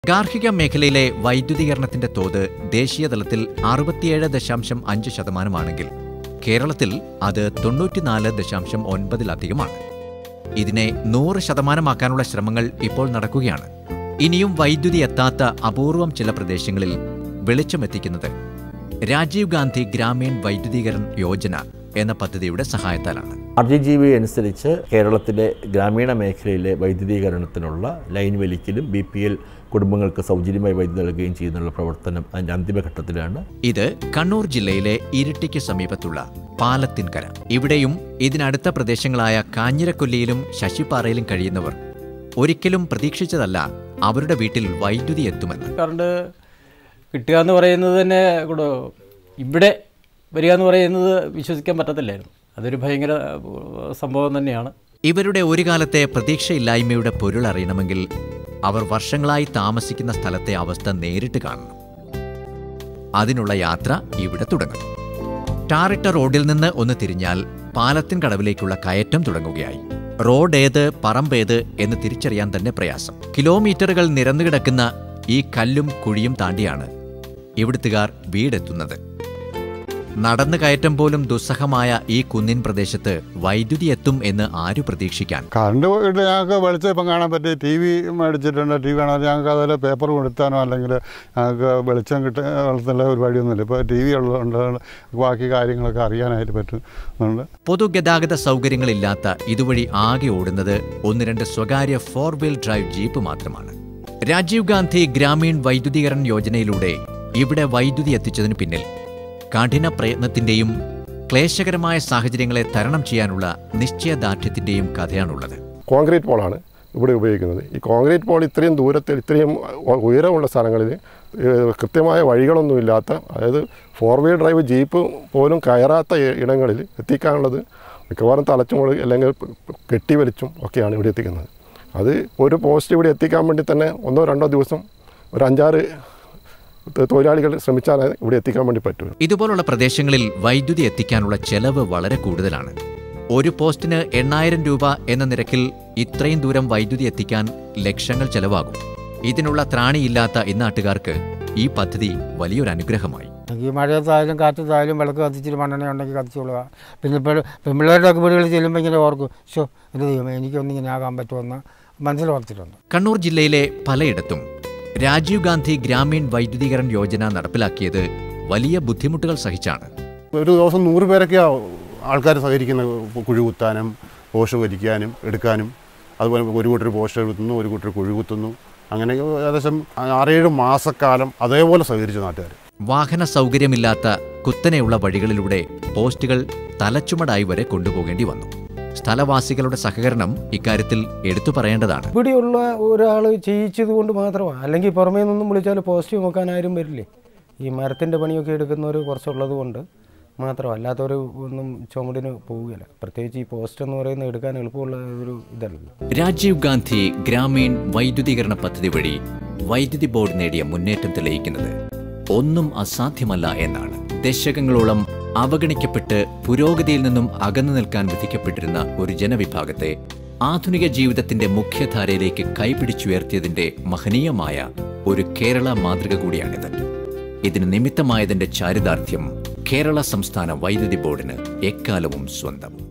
ഗാർഹിക മേഖലയിലെ വൈദ്യുതീകരണത്തിന്റെ തോത് ദേശീയതലത്തിൽ അറുപത്തിയേഴ് ദശാംശം അഞ്ച് ശതമാനമാണെങ്കിൽ കേരളത്തിൽ അത് തൊണ്ണൂറ്റിനാല് ദശാംശം ഒൻപതിലധികമാണ് ഇതിനെ നൂറ് ശതമാനമാക്കാനുള്ള ശ്രമങ്ങൾ ഇപ്പോൾ നടക്കുകയാണ് ഇനിയും വൈദ്യുതി എത്താത്ത അപൂർവം ചില പ്രദേശങ്ങളിൽ വെളിച്ചമെത്തിക്കുന്നത് രാജീവ് ഗാന്ധി ഗ്രാമീൺ വൈദ്യുതീകരൺ യോജന എന്ന പദ്ധതിയുടെ സഹായത്താലാണ് ആർ ജി ജി ബി അനുസരിച്ച് കേരളത്തിലെ ഗ്രാമീണ മേഖലയിലെ വൈദ്യുതീകരണത്തിനുള്ള ലൈൻ വലിക്കലും ബി പി എൽ കുടുംബങ്ങൾക്ക് സൗജന്യമായി വൈദ്യുതി നൽകുകയും ചെയ്യുന്നുള്ള പ്രവർത്തനം അതിൻ്റെ അന്തിമഘട്ടത്തിലാണ് ഇത് കണ്ണൂർ ജില്ലയിലെ ഇരിട്ടിക്ക് സമീപത്തുള്ള പാലത്തിൻകര ഇവിടെയും ഇതിനടുത്ത പ്രദേശങ്ങളായ കാഞ്ഞിരക്കൊല്ലിയിലും ശശിപ്പാറയിലും കഴിയുന്നവർ ഒരിക്കലും പ്രതീക്ഷിച്ചതല്ല അവരുടെ വീട്ടിൽ വൈദ്യുതി എത്തുമെന്ന് കറണ്ട് കിട്ടുക എന്ന് പറയുന്നത് തന്നെ കൂടെ ഇവിടെ വരിക എന്ന് പറയുന്നത് വിശ്വസിക്കാൻ പറ്റത്തില്ലായിരുന്നു അതൊരു ഭയങ്കര ഏഹ്, സംഭവം തന്നെയാണ് ഇവരുടെ ഒരു കാലത്തെ പ്രതീക്ഷയില്ലായ്മയുടെ പൊരുൾ അറിയണമെങ്കിൽ അവർ വർഷങ്ങളായി താമസിക്കുന്ന സ്ഥലത്തെ അവസ്ഥ നേരിട്ട് കാണണം അതിനുള്ള യാത്ര ഇവിടെ തുടങ്ങും ടാറിട്ട റോഡിൽ നിന്ന് ഒന്ന് തിരിഞ്ഞാൽ പാലത്തിൻ കടവിലേക്കുള്ള കയറ്റം തുടങ്ങുകയായി റോഡ് ഏത് പറമ്പേത് എന്ന് തിരിച്ചറിയാൻ തന്നെ പ്രയാസം കിലോമീറ്ററുകൾ നിരന്നുകിടക്കുന്ന ഈ കല്ലും കുഴിയും താണ്ടിയാണ് ഇവിടുത്തുകാർ വീടെത്തുന്നത് നടന്നു കയറ്റം പോലും ദുസ്സഹമായ ഈ കുന്നിൻ പ്രദേശത്ത് വൈദ്യുതി എത്തും എന്ന് ആരു പ്രതീക്ഷിക്കാൻ കറണ്ട് പോയിട്ട് ഞങ്ങൾക്ക് വെളിച്ചം ഇപ്പം കാണാൻ പറ്റി ടി വി മേടിച്ചിട്ടുണ്ട് ടി വി കാണാൻ ഞങ്ങൾക്ക് അതുപോലെ പേപ്പർ കൊടുത്താനോ അല്ലെങ്കിൽ ഞങ്ങൾക്ക് വെളിച്ചം കിട്ടാൻ വളർത്തുന്ന പരിപാടിയൊന്നുമില്ല ഇപ്പോൾ ടി വി ഉള്ളതുകൊണ്ട് ബാക്കി കാര്യങ്ങളൊക്കെ അറിയാനായിട്ട് പറ്റുന്നുണ്ട് പൊതുഗതാഗത സൗകര്യങ്ങളില്ലാത്ത ഇതുവഴി ആകെ ഓടുന്നത് ഒന്ന് രണ്ട് സ്വകാര്യ ഫോർ വീൽ ഡ്രൈവ് ജീപ്പ് മാത്രമാണ് രാജീവ് ഗാന്ധി ഗ്രാമീൺ വൈദ്യുതീകരണ യോജനയിലൂടെ ഇവിടെ വൈദ്യുതി എത്തിച്ചതിനു പിന്നിൽ കഠിന പ്രയത്നത്തിന്റെയും ക്ലേശകരമായ സാഹചര്യങ്ങളെ തരണം ചെയ്യാനുള്ള നിശ്ചയദാർഢ്യത്തിന്റെയും കഥയാണുള്ളത് കോൺക്രീറ്റ് പോളാണ് ഇവിടെ ഉപയോഗിക്കുന്നത് ഈ കോൺക്രീറ്റ് പോൾ ഇത്രയും ദൂരത്തിൽ ഇത്രയും ഉയരമുള്ള സ്ഥലങ്ങളിൽ ഏഹ്, കൃത്യമായ വഴികളൊന്നുമില്ലാത്ത അതായത് ഫോർ വീൽ ഡ്രൈവ് ജീപ്പ് പോലും കയറാത്ത ഇ- ഇടങ്ങളിൽ എത്തിക്കാനുള്ളത് മിക്കവാറും തലച്ചുമുളക് അല്ലെങ്കിൽ കെട്ടി വലിച്ചും ഒക്കെയാണ് ഇവിടെ എത്തിക്കുന്നത് അത് ഒരു പോസ്റ്റ് ഇവിടെ എത്തിക്കാൻ വേണ്ടി തന്നെ ഒന്നോ രണ്ടോ ദിവസം ഒരു അഞ്ചാറ് തൊഴിലാളികൾ ശ്രമിച്ചാൽ ഇവിടെ എത്തിക്കാൻ വേണ്ടി പറ്റും ഇതുപോലുള്ള പ്രദേശങ്ങളിൽ വൈദ്യുതി എത്തിക്കാനുള്ള ചെലവ് വളരെ കൂടുതലാണ് ഒരു പോസ്റ്റിന് എണ്ണായിരം രൂപ എന്ന നിരക്കിൽ ഇത്രയും ദൂരം വൈദ്യുതി എത്തിക്കാൻ ലക്ഷങ്ങൾ ചെലവാകും ഇതിനുള്ള ത്രാണിയില്ലാത്ത ഇന്നാട്ടുകാർക്ക് ഈ പദ്ധതി വലിയൊരു അനുഗ്രഹമായി ഈ മഴയത്തായാലും കാറ്റത്തായാലും വിളക്ക് കത്തിച്ചിട്ട് മണ്ണെണ്ണ ഉണ്ടെങ്കിൽ കത്തിച്ചോളുക പിന്നെ ഇപ്പോൾ പെൺപിള്ളേരുടെ ഒക്കെ വീടുകളിൽ ചെല്ലുമ്പോൾ ഇങ്ങനെ ഓർക്കും ഷോ എൻ്റെ ദൈവമേ എനിക്കൊന്നും ഇങ്ങനെ ആകാൻ പറ്റുമെന്ന് മനസ്സിലോർത്തിട്ടുണ്ട് കണ്ണൂർ ജില്ലയിലെ പലയിടത്തും രാജീവ് ഗാന്ധി ഗ്രാമീൺ വൈദ്യുതീകരൺ യോജന നടപ്പിലാക്കിയത് വലിയ ബുദ്ധിമുട്ടുകൾ സഹിച്ചാണ് ഒരു ദിവസം നൂറ് പേരൊക്കെയാണ് ആൾക്കാർ സഹകരിക്കുന്നത് കുഴി കുത്താനും പോസ്റ്റ് വലിക്കാനും എടുക്കാനും അതുപോലെ ഒരു കൂട്ടർ പോസ്റ്റ് കുത്തുന്നു ഒരു കൂട്ടർ കുഴി കുത്തുന്നു അങ്ങനെ ഏകദേശം ആറേഴ് മാസക്കാലം അതേപോലെ സഹകരിച്ചു നാട്ടുകാർ വാഹന സൗകര്യമില്ലാത്ത കുത്തനെയുള്ള വഴികളിലൂടെ പോസ്റ്റുകൾ തലച്ചുമടായി വരെ കൊണ്ടുപോകേണ്ടി വന്നു സ്ഥലവാസികളുടെ സഹകരണം ഇക്കാര്യത്തിൽ എടുത്തു പറയേണ്ടതാണ് ഇവിടെയുള്ള ഒരാൾ ചെയ്യിച്ചത് കൊണ്ട് മാത്രമാണ് അല്ലെങ്കിൽ പുറമേ നിന്നും വിളിച്ചാൽ പോസ്റ്റ് നോക്കാൻ ആരും വരില്ലേ ഈ മരത്തിൻ്റെ പണിയൊക്കെ എടുക്കുന്നവർ കുറച്ചുള്ളത് കൊണ്ട് മാത്രം അല്ലാത്തവർ ഒന്നും ചുമടിന് പോവുകയില്ല പ്രത്യേകിച്ച് ഈ പോസ്റ്റ് എന്ന് പറയുന്നത് എടുക്കാൻ എളുപ്പമുള്ള ഒരു ഇതല്ലല്ലോ രാജീവ് ഗാന്ധി ഗ്രാമീൺ വൈദ്യുതീകരണ പദ്ധതി വഴി വൈദ്യുതി ബോർഡ് നേടിയ മുന്നേറ്റം തെളിയിക്കുന്നത് ഒന്നും അസാധ്യമല്ല എന്നാണ് ദശകങ്ങളോളം അവഗണിക്കപ്പെട്ട് പുരോഗതിയിൽ നിന്നും അകന്നു നിൽക്കാൻ വിധിക്കപ്പെട്ടിരുന്ന ഒരു ജനവിഭാഗത്തെ ആധുനിക ജീവിതത്തിന്റെ മുഖ്യധാരയിലേക്ക് കൈപിടിച്ചുയർത്തിയതിന്റെ മഹനീയമായ ഒരു കേരള മാതൃക കൂടിയാണിത് ഇതിന് നിമിത്തമായതിന്റെ ചാരിതാർത്ഥ്യം കേരള സംസ്ഥാന വൈദ്യുതി ബോർഡിന് എക്കാലവും സ്വന്തം